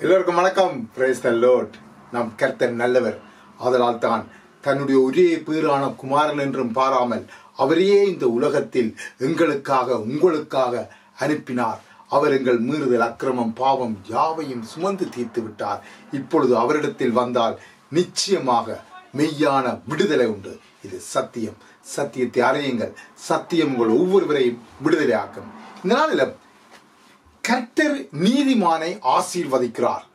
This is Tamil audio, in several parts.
எல்லோருக்கும் வணக்கம் பிரேஸ் த லோட் நம் கர்த்தர் நல்லவர் அதனால் தான் தன்னுடைய ஒரே பேரான குமாரன் என்றும் பாராமல் அவரையே இந்த உலகத்தில் எங்களுக்காக உங்களுக்காக அனுப்பினார் அவர் எங்கள் மீறுதல் அக்கிரமம் பாவம் யாவையும் சுமந்து தீர்த்து விட்டார் இப்பொழுது அவரிடத்தில் வந்தால் நிச்சயமாக மெய்யான விடுதலை உண்டு இது சத்தியம் சத்தியத்தை அறையுங்கள் சத்தியம் உங்கள் ஒவ்வொருவரையும் விடுதலை ஆக்கும் இந்த நாளில் கர்த்தர் நீதிமானை ஆசீர்வதிக்கிறார்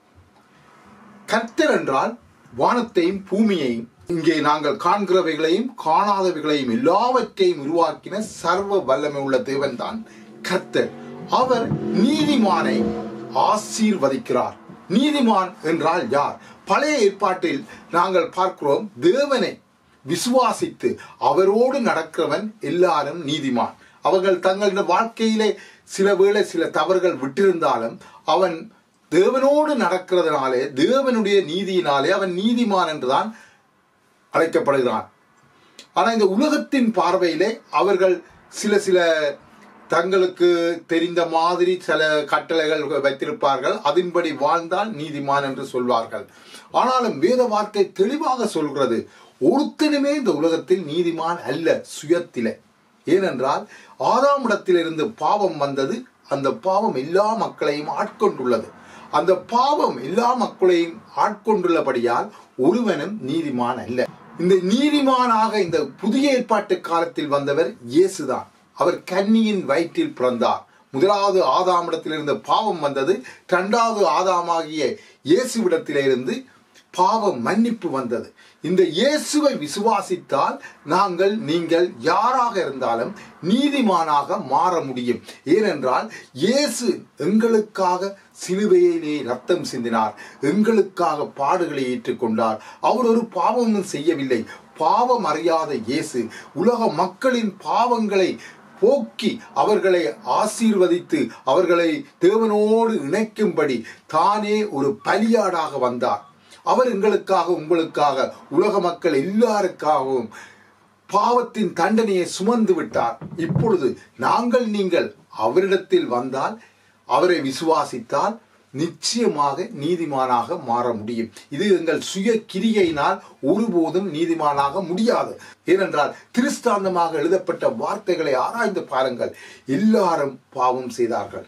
கர்த்தர் என்றால் வானத்தையும் பூமியையும் இங்கே நாங்கள் காண்கிறவைகளையும் காணாதவைகளையும் எல்லாவற்றையும் உருவாக்கின சர்வ வல்லமை உள்ள தேவன் தான் கர்த்தர் அவர் நீதிமானை ஆசீர்வதிக்கிறார் நீதிமான் என்றால் யார் பழைய ஏற்பாட்டில் நாங்கள் பார்க்கிறோம் தேவனை விசுவாசித்து அவரோடு நடக்கிறவன் எல்லாரும் நீதிமான் அவர்கள் தங்களது வாழ்க்கையிலே சில வேளை சில தவறுகள் விட்டிருந்தாலும் அவன் தேவனோடு நடக்கிறதுனாலே தேவனுடைய நீதியினாலே அவன் நீதிமான் என்றுதான் அழைக்கப்படுகிறான் ஆனால் இந்த உலகத்தின் பார்வையிலே அவர்கள் சில சில தங்களுக்கு தெரிந்த மாதிரி சில கட்டளைகள் வைத்திருப்பார்கள் அதன்படி வாழ்ந்தால் நீதிமான் என்று சொல்வார்கள் ஆனாலும் வேத வார்த்தை தெளிவாக சொல்கிறது ஒருத்தனுமே இந்த உலகத்தில் நீதிமான் அல்ல சுயத்திலே ஏனென்றால் ஆறாம் இடத்திலிருந்து பாவம் வந்தது அந்த பாவம் எல்லா மக்களையும் ஆட்கொண்டுள்ளது அந்த பாவம் எல்லா மக்களையும் ஆட்கொண்டுள்ளபடியால் ஒருவனும் நீதிமான் அல்ல இந்த நீதிமானாக இந்த புதிய ஏற்பாட்டு காலத்தில் வந்தவர் இயேசுதான் அவர் கன்னியின் வயிற்றில் பிறந்தார் முதலாவது ஆதாமிடத்திலிருந்து பாவம் வந்தது இரண்டாவது ஆதாமாகிய இயேசுவிடத்திலிருந்து பாவம் மன்னிப்பு வந்தது இந்த இயேசுவை விசுவாசித்தால் நாங்கள் நீங்கள் யாராக இருந்தாலும் நீதிமானாக மாற முடியும் ஏனென்றால் இயேசு எங்களுக்காக சிலுவையிலே ரத்தம் சிந்தினார் எங்களுக்காக பாடுகளை ஏற்றுக்கொண்டார் அவர் ஒரு பாவமும் செய்யவில்லை பாவம் அறியாத இயேசு உலக மக்களின் பாவங்களை போக்கி அவர்களை ஆசீர்வதித்து அவர்களை தேவனோடு இணைக்கும்படி தானே ஒரு பலியாடாக வந்தார் அவர் எங்களுக்காக உங்களுக்காக உலக மக்கள் எல்லாருக்காகவும் பாவத்தின் தண்டனையை சுமந்து விட்டார் இப்பொழுது நாங்கள் நீங்கள் அவரிடத்தில் வந்தால் அவரை விசுவாசித்தால் நிச்சயமாக நீதிமானாக மாற முடியும் இது எங்கள் சுய கிரியினால் ஒருபோதும் நீதிமானாக முடியாது ஏனென்றால் திருஸ்தாந்தமாக எழுதப்பட்ட வார்த்தைகளை ஆராய்ந்து பாருங்கள் எல்லாரும் பாவம் செய்தார்கள்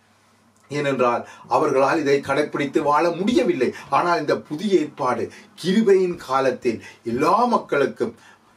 ஏனென்றால் அவர்களால் இதை கடைப்பிடித்து வாழ முடியவில்லை ஆனால் இந்த புதிய ஏற்பாடு கிருபையின் காலத்தில் எல்லா மக்களுக்கும்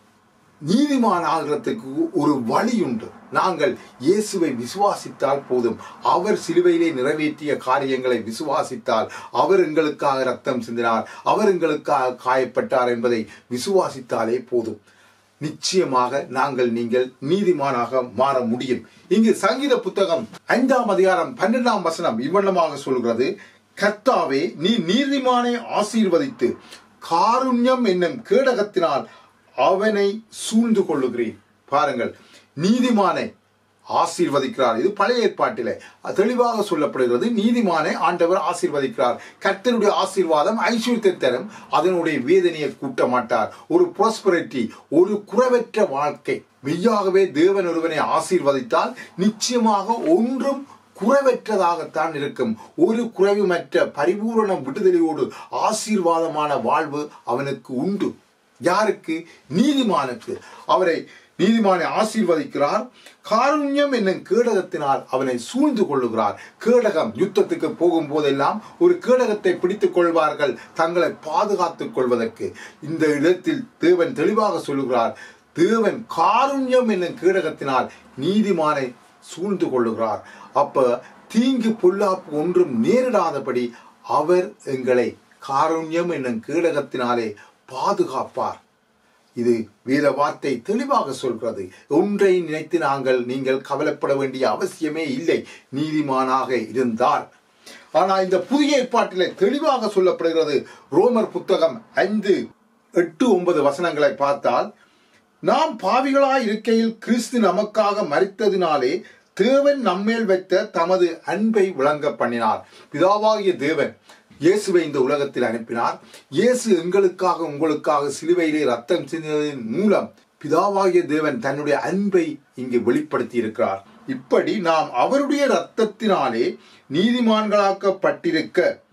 நீதிமான் ஆகிறதுக்கு ஒரு வழி உண்டு நாங்கள் இயேசுவை விசுவாசித்தால் போதும் அவர் சிலுவையிலே நிறைவேற்றிய காரியங்களை விசுவாசித்தால் அவர் எங்களுக்காக ரத்தம் சிந்தினார் அவர் எங்களுக்காக காயப்பட்டார் என்பதை விசுவாசித்தாலே போதும் நிச்சயமாக நாங்கள் நீங்கள் நீதிமானாக மாற முடியும் இங்கு சங்கீத புத்தகம் ஐந்தாம் அதிகாரம் பன்னெண்டாம் வசனம் இவ்வண்ணமாக சொல்கிறது கர்த்தாவே நீ நீதிமானை ஆசீர்வதித்து காருண்யம் என்னும் கேடகத்தினால் அவனை சூழ்ந்து கொள்ளுகிறேன் பாருங்கள் நீதிமானை ஆசீர்வதிக்கிறார் இது பழைய ஏற்பாட்டிலே தெளிவாக சொல்லப்படுகிறது நீதிமானை ஆண்டவர் ஆசீர்வதிக்கிறார் கர்த்தருடைய ஆசீர்வாதம் ஐஸ்வர்யத்தை தரும் அதனுடைய வேதனையை கூட்ட மாட்டார் ஒரு ப்ராஸ்பரிட்டி ஒரு குறைவற்ற வாழ்க்கை மெய்யாகவே தேவன் ஒருவனை ஆசீர்வதித்தால் நிச்சயமாக ஒன்றும் குறைவற்றதாகத்தான் இருக்கும் ஒரு குறைவுமற்ற பரிபூரண விடுதலையோடு ஆசீர்வாதமான வாழ்வு அவனுக்கு உண்டு யாருக்கு நீதிமானுக்கு அவரை நீதிமானை ஆசீர்வதிக்கிறார் காருண்யம் என்னும் கேடகத்தினால் அவனை சூழ்ந்து கொள்ளுகிறார் கேடகம் யுத்தத்துக்கு போகும் போதெல்லாம் ஒரு கேடகத்தை பிடித்துக் கொள்வார்கள் தங்களை பாதுகாத்துக் கொள்வதற்கு இந்த இடத்தில் தேவன் தெளிவாக சொல்லுகிறார் தேவன் காருண்யம் என்னும் கேடகத்தினால் நீதிமானை சூழ்ந்து கொள்ளுகிறார் அப்ப தீங்கு பொல்லாப்பு ஒன்றும் நேரிடாதபடி அவர் எங்களை காருண்யம் என்னும் கேடகத்தினாலே பாதுகாப்பார் இது வேத வார்த்தை தெளிவாக சொல்கிறது ஒன்றை நினைத்து நாங்கள் நீங்கள் கவலைப்பட வேண்டிய அவசியமே இல்லை நீதிமானாக இருந்தால் ஆனால் இந்த புதிய ஏற்பாட்டிலே தெளிவாக சொல்லப்படுகிறது ரோமர் புத்தகம் ஐந்து எட்டு ஒன்பது வசனங்களை பார்த்தால் நாம் பாவிகளாய் இருக்கையில் கிறிஸ்து நமக்காக மறித்ததினாலே தேவன் நம்மேல் வைத்த தமது அன்பை விளங்க பண்ணினார் பிதாவாகிய தேவன் இயேசுவை இந்த உலகத்தில் அனுப்பினார் இயேசு எங்களுக்காக உங்களுக்காக சிலுவையிலே ரத்தம் சிந்தினதன் மூலம் பிதாவாகிய தேவன் தன்னுடைய அன்பை இங்கு வெளிப்படுத்தி இருக்கிறார் இப்படி நாம் அவருடைய இரத்தத்தினாலே நீதிமான்களாக்கப்பட்டிருக்க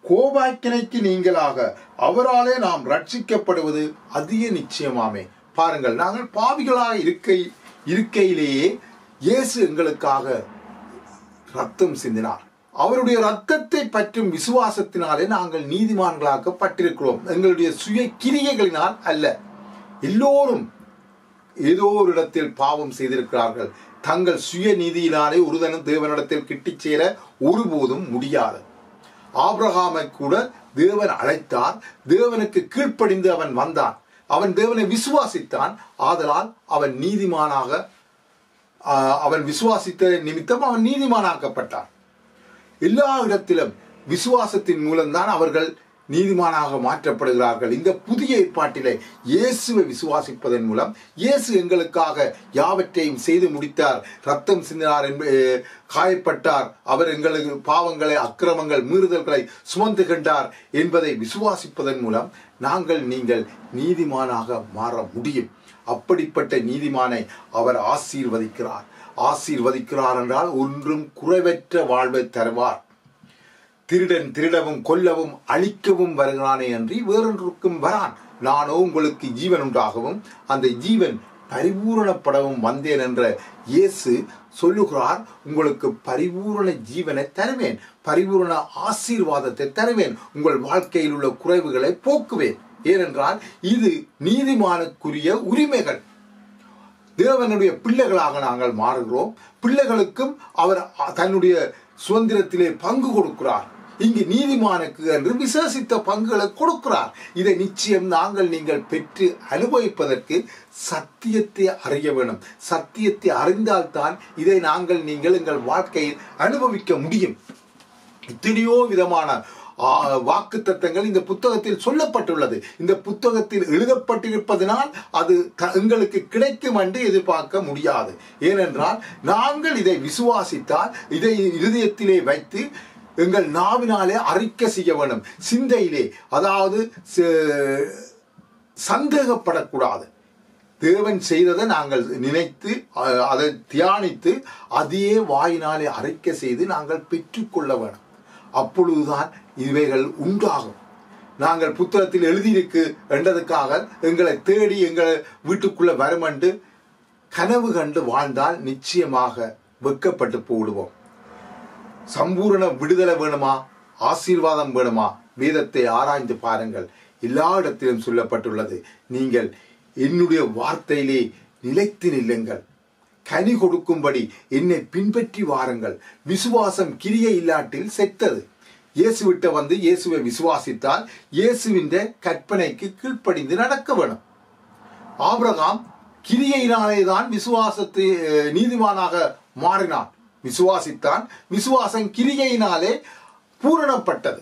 கோபாக்கினைக்கு நீங்களாக அவராலே நாம் ரட்சிக்கப்படுவது அதிக நிச்சயமாமே பாருங்கள் நாங்கள் பாவிகளாக இருக்கை இருக்கையிலேயே இயேசு எங்களுக்காக ரத்தம் சிந்தினார் அவருடைய ரத்தத்தை பற்றும் விசுவாசத்தினாலே நாங்கள் நீதிமான்களாக்கப்பட்டிருக்கிறோம் எங்களுடைய சுய கிரியைகளினால் அல்ல எல்லோரும் ஏதோ ஒரு இடத்தில் பாவம் செய்திருக்கிறார்கள் தங்கள் சுய நீதியினாலே ஒருதனும் தேவனிடத்தில் கிட்டிச் சேர ஒருபோதும் முடியாது ஆபிரகாமை கூட தேவன் அழைத்தார் தேவனுக்கு கீழ்ப்படிந்து அவன் வந்தான் அவன் தேவனை விசுவாசித்தான் ஆதலால் அவன் நீதிமானாக ஆஹ், அவன் விசுவாசித்த நிமித்தம் அவன் நீதிமானாக்கப்பட்டான் எல்லா இடத்திலும் விசுவாசத்தின் மூலம்தான் அவர்கள் நீதிமானாக மாற்றப்படுகிறார்கள் இந்த புதிய ஏற்பாட்டிலே இயேசுவை விசுவாசிப்பதன் மூலம் இயேசு எங்களுக்காக யாவற்றையும் செய்து முடித்தார் ரத்தம் சிந்தினார் என்ப அஹ், காயப்பட்டார் அவர் எங்களுக்கு பாவங்களை அக்கிரமங்கள் மீறுதல்களை சுமந்து கண்டார் என்பதை விசுவாசிப்பதன் மூலம் நாங்கள் நீங்கள் நீதிமானாக மாற முடியும் அப்படிப்பட்ட நீதிமானை அவர் ஆசீர்வதிக்கிறார் ஆசீர்வதிக்கிறார் என்றால் ஒன்றும் குறைவற்ற வாழ்வை தருவார் திருடன் திருடவும் கொல்லவும் அழிக்கவும் வருகிறானே அன்றி வேறொன்றுக்கும் வரான் நானோ உங்களுக்கு ஜீவன் உண்டாகவும் அந்த ஜீவன் பரிபூரணப்படவும் வந்தேன் என்ற இயேசு சொல்லுகிறார் உங்களுக்கு பரிபூரண ஜீவனை தருவேன் பரிபூரண ஆசீர்வாதத்தை தருவேன் உங்கள் வாழ்க்கையில் உள்ள குறைவுகளை போக்குவேன் ஏனென்றால் இது நீதிமானுக்குரிய உரிமைகள் தேவனுடைய பிள்ளைகளாக நாங்கள் மாறுகிறோம் பிள்ளைகளுக்கும் அவர் தன்னுடைய சுதந்திரத்திலே பங்கு கொடுக்கிறார் இங்கு நீதிமானுக்கு என்று விசேஷித்த பங்குகளை கொடுக்கிறார் இதை நிச்சயம் நாங்கள் நீங்கள் பெற்று அனுபவிப்பதற்கு சத்தியத்தை அறிய வேணும் சத்தியத்தை அறிந்தால்தான் இதை நாங்கள் நீங்கள் எங்கள் வாழ்க்கையில் அனுபவிக்க முடியும் எத்தனையோ விதமான வாக்கு தத்தங்கள் இந்த புத்தகத்தில் சொல்லப்பட்டுள்ளது இந்த புத்தகத்தில் எழுதப்பட்டிருப்பதனால் அது த- எங்களுக்கு கிடைக்கும் என்று எதிர்பார்க்க முடியாது ஏனென்றால் நாங்கள் இதை விசுவாசித்தால் இதை இருதயத்திலே வைத்து எங்கள் நாவினாலே அறிக்கை செய்ய வேண்டும் சிந்தையிலே அதாவது ச- சந்தேகப்படக்கூடாது தேவன் செய்ததை நாங்கள் நினைத்து அ- அதை தியானித்து அதையே வாயினாலே அறிக்கை செய்து நாங்கள் பெற்றுக்கொள்ள வேணும் அப்பொழுதுதான் இவைகள் உண்டாகும் நாங்கள் புத்தகத்தில் எழுதியிருக்கு என்றதுக்காக எங்களை தேடி எங்களை வீட்டுக்குள்ள வருமென்று கனவு கண்டு வாழ்ந்தால் நிச்சயமாக வெட்கப்பட்டு போடுவோம் சம்பூரண விடுதலை வேணுமா ஆசீர்வாதம் வேணுமா வேதத்தை ஆராய்ந்து பாருங்கள் எல்லா இடத்திலும் சொல்லப்பட்டுள்ளது நீங்கள் என்னுடைய வார்த்தையிலே நிலைத்து நில்லுங்கள் கனி கொடுக்கும்படி என்னை பின்பற்றி வாருங்கள் விசுவாசம் கிரியை இல்லாட்டில் செத்தது இயேசுவிட்ட வந்து இயேசுவை விசுவாசித்தால் இயேசுவின் கற்பனைக்கு கீழ்ப்படிந்து நடக்க வேணும் ஆபிரகாம் கிரியையினாலே தான் விசுவாசத்தை அஹ், நீதிமானாக மாறினான் விசுவாசித்தான் விசுவாசம் கிரியையினாலே பூரணப்பட்டது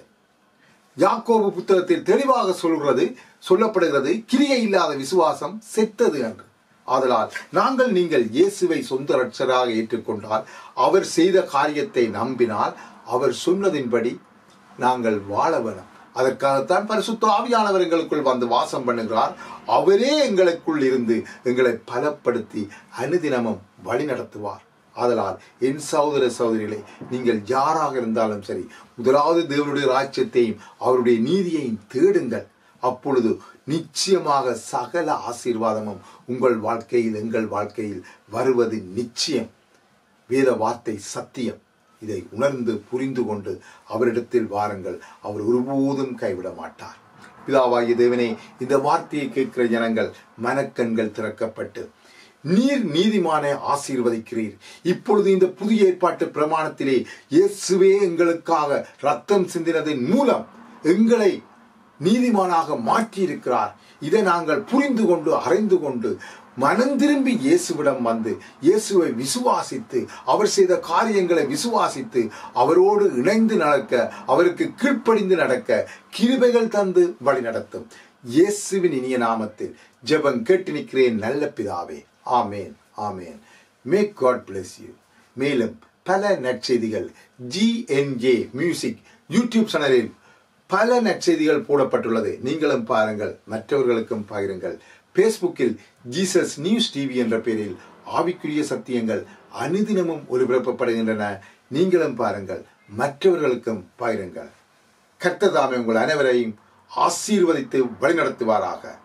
யாக்கோபு புத்தகத்தில் தெளிவாக சொல்கிறது சொல்லப்படுகிறது கிரியை இல்லாத விசுவாசம் செத்தது என்று ஆதலால் நாங்கள் நீங்கள் இயேசுவை சொந்த ரட்சராக ஏற்றுக்கொண்டால் அவர் செய்த காரியத்தை நம்பினால் அவர் சொன்னதின்படி நாங்கள் வாழ வேணும் அதற்காகத்தான் பரிசுத்த ஆவியானவர் எங்களுக்குள் வந்து வாசம் பண்ணுகிறார் அவரே எங்களுக்குள் இருந்து எங்களை பலப்படுத்தி அனுதினமும் வழி நடத்துவார் ஆதலால் என் சகோதர சகோதரிகளே நீங்கள் யாராக இருந்தாலும் சரி முதலாவது தேவனுடைய ராஜ்யத்தையும் அவருடைய நீதியையும் தேடுங்கள் அப்பொழுது நிச்சயமாக சகல ஆசீர்வாதமும் உங்கள் வாழ்க்கையில் எங்கள் வாழ்க்கையில் வருவது நிச்சயம் வேத வார்த்தை சத்தியம் இதை உணர்ந்து புரிந்து கொண்டு அவரிடத்தில் வாருங்கள் அவர் ஒருபோதும் கைவிட மாட்டார் பிதாவாகிய தேவனே இந்த வார்த்தையை கேட்கிற ஜனங்கள் மனக்கண்கள் திறக்கப்பட்டு நீர் நீதிமானை ஆசீர்வதிக்கிறீர் இப்பொழுது இந்த புதிய ஏற்பாட்டு பிரமாணத்திலே இயேசுவே எங்களுக்காக ரத்தம் சிந்தினதின் மூலம் எங்களை நீதிமானாக மாற்றியிருக்கிறார் இதை நாங்கள் புரிந்து கொண்டு அறிந்து கொண்டு மனம் திரும்பி இயேசுவிடம் வந்து இயேசுவை விசுவாசித்து அவர் செய்த காரியங்களை விசுவாசித்து அவரோடு இணைந்து நடக்க அவருக்கு கீழ்ப்படிந்து நடக்க கிருபைகள் தந்து வழி நடத்தும் இயேசுவின் இனிய நாமத்தில் ஜெபம் கேட்டு நிற்கிறேன் நல்ல பிதாவே ஆமேன் ஆமேன் மேக் காட் bless யூ மேலும் பல நற்செய்திகள் ஜிஎன்ஜே மியூசிக் யூடியூப் சேனலில் பல நற்செய்திகள் போடப்பட்டுள்ளது நீங்களும் பாருங்கள் மற்றவர்களுக்கும் பகிருங்கள் ஃபேஸ்புக்கில் ஜீசஸ் நியூஸ் டிவி என்ற பெயரில் ஆவிக்குரிய சத்தியங்கள் அனுதினமும் ஒளிபரப்பப்படுகின்றன நீங்களும் பாருங்கள் மற்றவர்களுக்கும் பகிருங்கள் கர்த்ததாமே உங்கள் அனைவரையும் ஆசீர்வதித்து வழிநடத்துவாராக